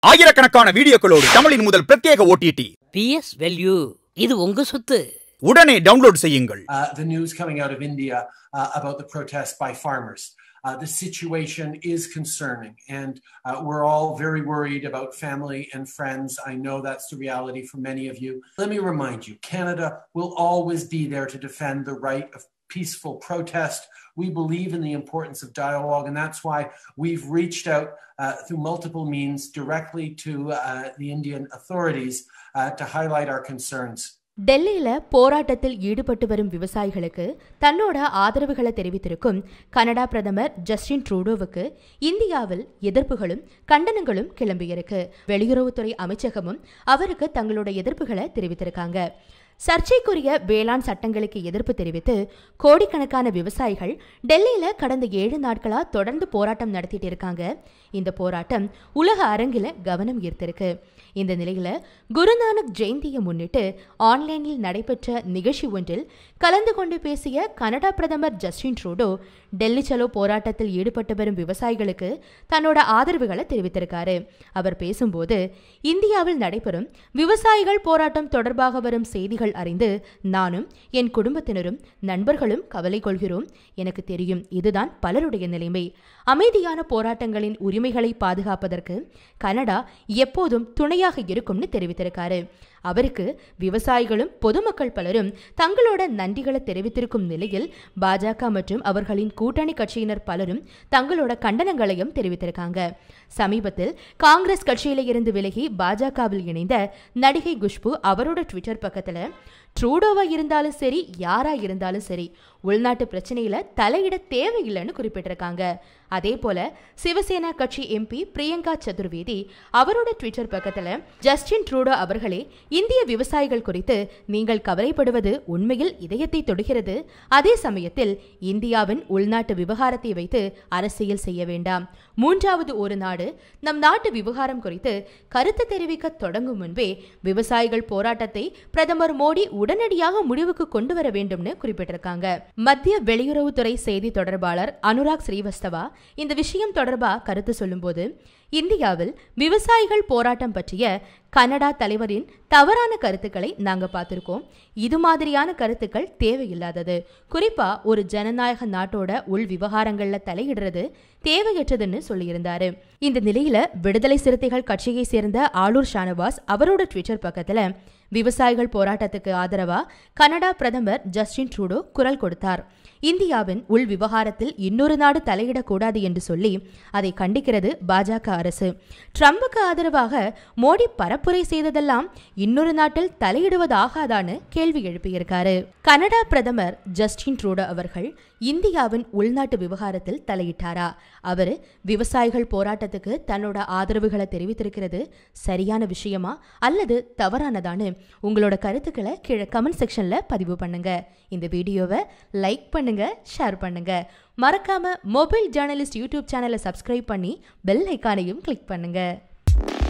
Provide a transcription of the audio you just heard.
ஆயிரக்கணக்கான வீடியோக்களோடு தமிழின் முதல் பிரத்யேக ஓடிடி பிஎஸ் வெல்யூ இது உங்க சொத்து உடனே டவுன்லோட் செய்யுங்கள் uh, the news coming out of India uh, about the protests by farmers. Uh, the situation is concerning, and uh, we're all very worried about family and friends. I know that's the reality for many of you. Let me remind you Canada will always be there to defend the right of peaceful protest. We believe in the importance of dialogue, and that's why we've reached out uh, through multiple means directly to uh, the Indian authorities uh, to highlight our concerns. டெல்லியில போராட்டத்தில் ஈடுபட்டு வரும் விவசாயிகளுக்கு தன்னோட ஆதரவுகளை தெரிவித்திருக்கும் Canada பிரதமர் Justin ட்ரூடோவுக்கு இந்தியாவில் எதிர்ப்புகளும் கண்டனங்களும் கிளம்பியிருக்கு வெளியுறவுத்துறை அமைச்சகமும் அவருக்கு தங்களோட எதிர்ப்புகளை தெரிவித்திருக்காங்க சர்ச்சைக்குரிய வேளாண் சட்டங்களுக்கு எதிர்ப்பு தெரிவித்து கோடிக்கணக்கான விவசாயிகள் டெல்லியில கடந்த ஏழு நாட்களா தொடர்ந்து போராட்டம் நடத்திட்டு இருக்காங்க இந்த போராட்டம் உலக அரங்கில கவனம் ஈர்த்திருக்கு இந்த நிலையில குருநானக் ஜெயந்தியை முன்னிட்டு ஆன்லைனில் நடைபெற்ற நிகழ்ச்சி ஒன்றில் கலந்து கொண்டு பேசிய கனடா பிரதமர் ஜஸ்டின் ட்ரூடோ டெல்லி சலோ போராட்டத்தில் ஈடுபட்டு வரும் விவசாயிகளுக்கு தன்னோட ஆதரவுகளை தெரிவித்திருக்காரு அவர் பேசும்போது இந்தியாவில் நடைபெறும் விவசாயிகள் போராட்டம் தொடர்பாக வரும் செய்திகள் அறிந்து நானும் என் குடும்பத்தினரும் நண்பர்களும் கவலை கொள்கிறோம் எனக்கு தெரியும் இதுதான் பலருடைய நிலைமை அமைதியான போராட்டங்களின் உரிமைகளை பாதுகாப்பதற்கு கனடா எப்போதும் துணையாக இருக்கும்னு தெரிவித்திருக்காரு அவருக்கு விவசாயிகளும் பொதுமக்கள் பலரும் தங்களோட நன்றிகளை தெரிவித்திருக்கும் நிலையில் பாஜக மற்றும் அவர்களின் கூட்டணி கட்சியினர் பலரும் தங்களோட கண்டனங்களையும் தெரிவித்திருக்காங்க சமீபத்தில் காங்கிரஸ் கட்சியில இருந்து விலகி பாஜகவில் இணைந்த நடிகை குஷ்பு அவரோட ட்விட்டர் பக்கத்துல ட்ரூடோவா இருந்தாலும் சரி யாரா இருந்தாலும் சரி உள்நாட்டு பிரச்சனையில தலையிட தேவையில்லைன்னு குறிப்பிட்டிருக்காங்க அதே போல சிவசேனா கட்சி எம்பி பிரியங்கா சதுர்வேதி அவரோட ட்விட்டர் பக்கத்துல ஜஸ்டின் ட்ரூடோ அவர்களே இந்திய விவசாயிகள் குறித்து நீங்கள் கவலைப்படுவது உண்மையில் இதயத்தை தொடுகிறது அதே சமயத்தில் இந்தியாவின் உள்நாட்டு விவகாரத்தை வைத்து அரசியல் செய்ய வேண்டாம் மூன்றாவது ஒரு நாடு நம் நாட்டு விவகாரம் குறித்து கருத்து தெரிவிக்க தொடங்கும் முன்பே விவசாயிகள் போராட்டத்தை பிரதமர் மோடி உடனடியாக முடிவுக்கு கொண்டு வர வேண்டும்னு குறிப்பிட்டிருக்காங்க மத்திய வெளியுறவுத்துறை செய்தி தொடர்பாளர் அனுராக் ஸ்ரீவஸ்தவா இந்த விஷயம் தொடர்பா கருத்து சொல்லும்போது இந்தியாவில் விவசாயிகள் போராட்டம் பற்றிய கனடா தலைவரின் தவறான கருத்துக்களை நாங்க பார்த்திருக்கோம் இது மாதிரியான கருத்துக்கள் தேவையில்லாதது குறிப்பா ஒரு ஜனநாயக நாட்டோட உள் விவகாரங்கள்ல தலையிடுறது தேவையற்றதுன்னு சொல்லியிருந்தாரு இந்த நிலையில விடுதலை சிறுத்தைகள் கட்சியை சேர்ந்த ஆளூர் ஷானவாஸ் அவரோட ட்விட்டர் பக்கத்துல விவசாயிகள் போராட்டத்துக்கு ஆதரவா கனடா பிரதமர் ஜஸ்டின் ட்ரூடோ குரல் கொடுத்தார் இந்தியாவின் உள் விவகாரத்தில் இன்னொரு நாடு தலையிடக்கூடாது என்று சொல்லி அதை கண்டிக்கிறது பாஜக அரசு ட்ரம்புக்கு ஆதரவாக மோடி பரப்புரை செய்ததெல்லாம் இன்னொரு நாட்டில் தலையிடுவதாகாதான்னு கேள்வி எழுப்பியிருக்காரு கனடா பிரதமர் ஜஸ்டின் ட்ரூடோ அவர்கள் இந்தியாவின் உள்நாட்டு விவகாரத்தில் தலையிட்டாரா அவர் விவசாயிகள் போராட்டத்துக்கு தன்னோட ஆதரவுகளை தெரிவித்திருக்கிறது சரியான விஷயமா அல்லது தவறானதான்னு உங்களோட கருத்துக்களை கீழே கமெண்ட் செக்ஷன்ல பதிவு பண்ணுங்க இந்த வீடியோவை லைக் பண்ணுங்க ஷேர் பண்ணுங்க மறக்காம மொபைல் ஜேர்னலிஸ்ட் யூடியூப் சேனலை சப்ஸ்கிரைப் பண்ணி பெல் ஐக்கானையும் கிளிக் பண்ணுங்க